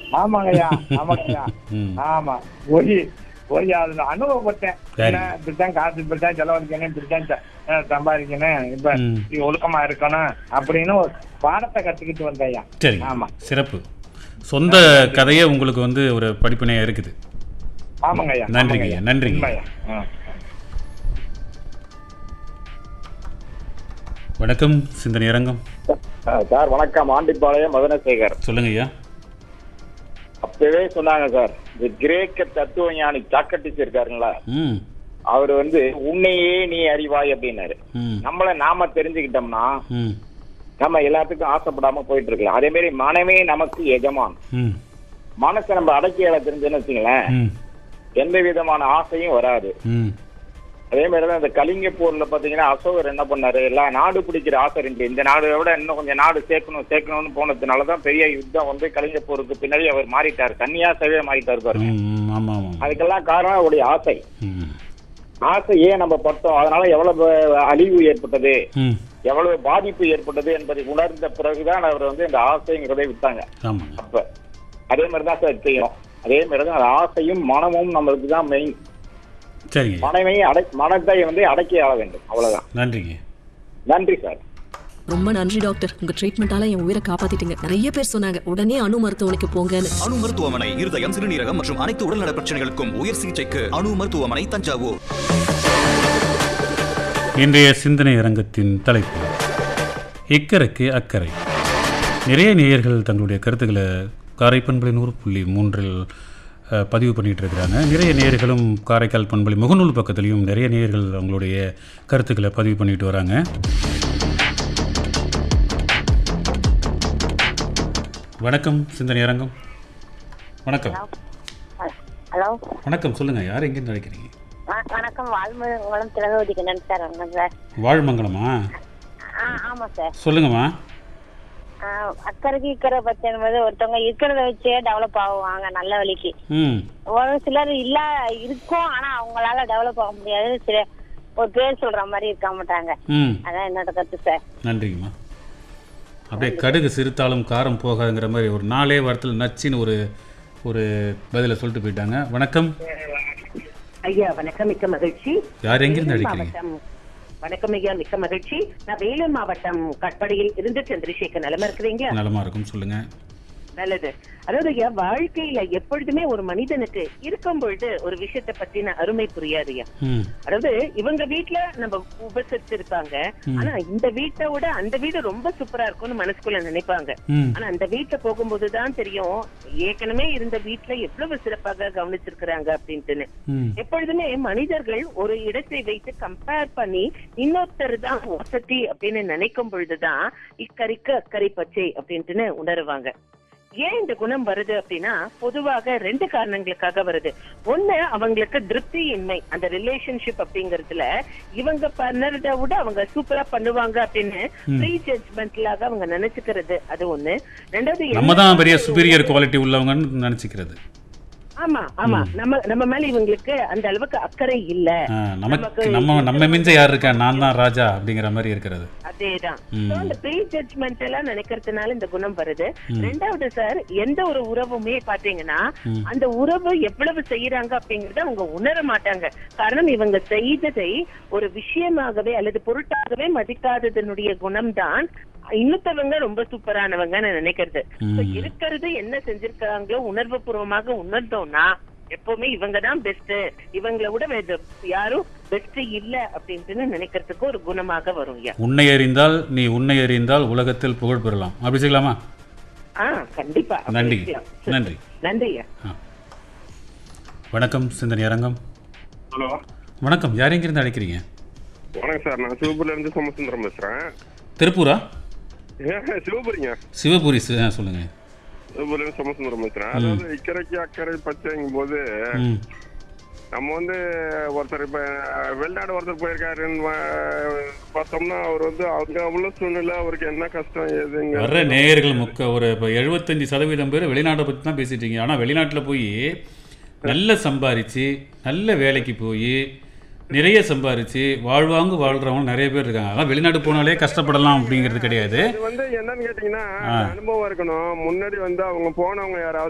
ஆமாங்கய்யா ஆமாங்கய்யா ம் ஆமா போய் போய் அதுல அனுபவப்பட்டேன் சரி. என்ன இப்படித்தான் காசு இப்படித்தான் செலவழிக்கணும் இப்படித்தான் ச- அஹ் சம்பாதிக்கணும் இப்ப ம். இப்படி ஒழுக்கமா இருக்கணும் அப்படின்னு ஒரு பாடத்தை கத்துக்கிட்டு வந்தேன்யா சரி ஆமா சிறப்பு சொந்த கதையே உங்களுக்கு வந்து ஒரு படிப்பினையா இருக்குது ஆமாங்கய்யா நன்றிங்கய்யா, ஆமாங்கய்யா. நன்றிங்க. உண்மையா. ஆ. வணக்கம் சிந்தனை அரங்கம் சார் வணக்கம் ஆண்டிப்பாளையம் மதனசேகர் சொல்லுங்க ஐயா அப்பவே சொன்னாங்க சார் இந்த கிரேக்க தத்துவ ஞானி சாக்ரட்டிஸ் இருக்காருங்களா ம் அவர் வந்து உன்னையே நீ அறிவாய் அப்படின்னாரு ம் நம்மள நாம தெரிஞ்சுக்கிட்டோம்னா ம் நம்ம எல்லாத்துக்கும் ஆசைப்படாம போயிட்டு இருக்கலாம் அதே மாதிரி மனமே நமக்கு எஜமான் ம் மனசை நம்ம அடக்கியால தெரிஞ்சுன்னு வச்சுங்களேன் ம் எந்த விதமான ஆசையும் வராது ம் அதே மாதிரி தான் இந்த கலிங்க போர்ல பாத்தீங்கன்னா அசோகர் என்ன பண்ணாரு எல்லா நாடு பிடிக்கிற ஆசை இருந்து இந்த நாடை விட இன்னும் கொஞ்சம் நாடு சேர்க்கணும் சேர்க்கணும்னு போனதுனாலதான் பெரிய யுத்தம் வந்து கலிங்க போருக்கு பின்னாடி அவர் மாறிட்டார் கன்னியாசவே மாறிட்டாரு பாருங்க ம் ம், ஆமாம் ஆமாம் அதுக்கெல்லாம் காரணம் அவருடைய ஆசை ம் ஆசை ஏன் நம்ம பட்டோம் அதனால எவ்வளவு அழிவு ஏற்பட்டது ம் எவ்வளவு பாதிப்பு ஏற்பட்டது என்பதை உணர்ந்த பிறகுதான் அவர் வந்து இந்த ஆசைங்கிறதை விட்டாங்க ஆமாங்க அப்ப அதே மாதிரி தான் சார் செய்யணும் அதே மாதிரி தான் அந்த ஆசையும் மனமும் நம்மளுக்கு தான் மெயின் சரிங்க மனமையும் அடை மனத்தை வந்து அடக்கி ஆள வேண்டும் அவ்வளவுதான் நன்றிங்க நன்றி சார் ரொம்ப நன்றி டாக்டர் உங்க ட்ரீட்மெண்டால என் உயிரை காப்பாத்திட்டீங்க நிறைய பேர் சொன்னாங்க உடனே அணு மருத்துவமனைக்கு போங்கன்னு அணு மருத்துவமனை இருதயம் சிறுநீரகம் மற்றும் அனைத்து உடல்நல பிரச்சனைகளுக்கும் உயர் சிகிச்சைக்கு அணு மருத்துவமனை தஞ்சாவூர் இன்றைய சிந்தனை அரங்கத்தின் தலைப்பு இக்கரைக்கு அக்கறை நிறைய நேயர்கள் தங்களுடைய கருத்துக்களை காரை பண்பலை நூறு புள்ளி மூன்றில் அஹ், பதிவு பண்ணிட்டு இருக்கிறாங்க நிறைய நேயர்களும் காரைக்கால் பண்பலை முகநூல் பக்கத்துலேயும் நிறைய நேயர்கள் அவங்களுடைய கருத்துக்களை பதிவு பண்ணிட்டு வராங்க வணக்கம் சிந்தனை அரங்கம் வணக்கம் ஹலோ வணக்கம் சொல்லுங்கள் யார் எங்கேருந்து அழைக்கிறீங்க வ- வணக்கம் வாழ்முகம் திலகவதி கண்ணன் சார் வணக்கம் சார் வாழ்மங்கலமா ஆ ஆமாம் சார் சொல்லுங்கம்மா ஆ, அக்கறைக்கு இக்கறை பச்சைன்னு போது ஒருத்தவங்க இருக்கிறத வச்சே டெவலப் ஆகுவாங்க நல்ல வழிக்கு ம் ஒரு சிலர் இல்ல இருக்கும் ஆனா அவங்களால டெவலப் ஆக முடியாது சில ஒரு பேர் சொல்ற மாதிரி இருக்க மாட்டாங்க ம் அதான் என்னோட கருத்து சார் நன்றிங்கம்மா அப்படியே கடுகு சிறுத்தாலும் காரம் போகாதுங்கிற மாதிரி ஒரு நாலே வாரத்தில் நச்சின்னு ஒரு ஒரு பதிலை சொல்லிட்டு போயிட்டாங்க வணக்கம் ஐயா வணக்கம் மிக்க மகிழ்ச்சி யார் எங்கிருந்து வேலூர் அழைக்கிறீங்க மாவட்டம் வணக்கம் ஐயா மிக்க மகிழ்ச்சி நான் வேலூர் மாவட்டம் கட்படியில் இருந்து சந்திரசேகர் நலமா இருக்கிறீங்களா நலமா இருக்கும் சொல்லுங்க நல்லது அதாவது ஐயா வாழ்க்கையில எப்பொழுதுமே ஒரு மனிதனுக்கு இருக்கும் பொழுது ஒரு விஷயத்தை பத்தின அருமை புரியாது ஐயா ம் அதாவது இவங்க வீட்ல நம்ம உபசரிச்சிருப்பாங்க ஆனா இந்த வீட்டை விட அந்த வீடு ரொம்ப சூப்பரா இருக்கும்னு மனசுக்குள்ள நினைப்பாங்க ம் ஆனா அந்த வீட்டுல போகும்போதுதான் தெரியும் ஏற்கனவே இருந்த வீட்டுல எவ்வளவு சிறப்பாக கவனிச்சிருக்கிறாங்க அப்படின்ட்டுன்னு ம் எப்பொழுதுமே மனிதர்கள் ஒரு இடத்தை வைத்து கம்பேர் பண்ணி இன்னொருத்தர் தான் வசதி அப்படின்னு நினைக்கும் பொழுதுதான் இக்கறிக்கு அக்கறை பச்சை அப்படின்ட்டுன்னு உணருவாங்க ஏன் இந்த குணம் வருது அப்படின்னா பொதுவாக ரெண்டு காரணங்களுக்காக வருது ஒண்ணு அவங்களுக்கு திருப்தியின்மை அந்த ரிலேஷன்ஷிப் அப்படிங்கறதுல இவங்க பண்ணறத விட அவங்க சூப்பரா பண்ணுவாங்க அப்படின்னு ப்ரீ ஜட்மெண்ட்லாக அவங்க நினைச்சுக்கிறது அது ஒண்ணு ரெண்டாவது நம்ம தான் பெரிய எல்லாருக்கும் சுப்பீரியர் குவாலிட்டி உள்ளவங்கன்னு நினச்சிக்கிறது ஆமா ஆமா நம்ம நம்ம மேல இவங்களுக்கு அந்த அளவுக்கு அக்கறை இல்ல நமக்கு நம்ம நம்ம மிஞ்ச யார் இருக்கா நான் தான் ராஜா அப்படிங்கிற மாதிரி இருக்கிறது அதேதான் ம். So, அந்த ப்ரீ ஜட்மெண்ட் எல்லாம் நினைக்கிறதுனால இந்த குணம் வருது ரெண்டாவது சார் எந்த ஒரு உறவுமே பாத்தீங்கன்னா அந்த உறவு எவ்வளவு செய்யறாங்க அப்படிங்கறத அவங்க உணர மாட்டாங்க காரணம் இவங்க செய்ததை ஒரு விஷயமாகவே அல்லது பொருட்டாகவே மதிக்காததனுடைய குணம் தான் இன்னொருத்தவங்க ரொம்ப சூப்பரானவங்கன்னு நினைக்கிறது So, இருக்கிறது என்ன செஞ்சிருக்காங்களோ உணர்வு பூர்வமாக உணர்ந்தோம்னா எப்பவுமே இவங்க தான் பெஸ்ட் இவங்களை விட வேற யாரும் பெஸ்ட் இல்ல அப்படின்ட்டு நினைக்கிறதுக்கு ஒரு குணமாக வரும் ஐயா உன்னை அறிந்தால் நீ உன்னை அறிந்தால் உலகத்தில் புகழ் பெறலாம் அப்படி செய்யலாமா ஆ கண்டிப்பா அப்படி நன்றி செய்யலாம். நன்றி நன்றி ஐயா ஆ. வணக்கம் சிந்தனை அரங்கம் ஹலோ வணக்கம் யார் எங்கிருந்து அழைக்கிறீங்க வணக்கம் சார் நான் சிவபுரில இருந்து சோமசுந்தரம் பேசுறேன் திருப்பூரா ஏன் சிவபுரிங்க சிவபுரி சி- ஆ, சொல்லுங்க சிவபுரில இருந்து சோமசுந்தரம் பேசுறேன் அதாவது இக்கரைக்கு அக்கறை பச்சைங்கும் போது ம் நம்ம வந்து ஒருத்தர் இப்ப வெளிநாடு ஒருத்தர் போயிருக்காருன்னு வ- பார்த்தோம்னா அவர் வந்து அங்க உள்ள சூழ்நிலை அவருக்கு என்ன கஷ்டம் ஏதுங்க வர்ற நேயர்கள் முக்க ஒரு இப்போ எழுபத்தஞ்சு சதவீதம் பேர் வெளிநாட்டை பற்றி தான் பேசிட்டு இருக்கீங்க ஆனால் வெளிநாட்டில் போய் நல்ல சம்பாரித்து நல்ல வேலைக்கு போய் நிறைய சம்பாரித்து வாழ்வாங்கு வாழ்கிறவங்க நிறைய பேர் இருக்காங்க அதான் வெளிநாடு போனாலே கஷ்டப்படலாம் அப்படிங்கிறது கிடையாது அது வந்து என்னன்னு கேட்டீங்கன்னா அனுபவம் இருக்கணும் முன்னாடி வந்து அவங்க போனவங்க யாராவது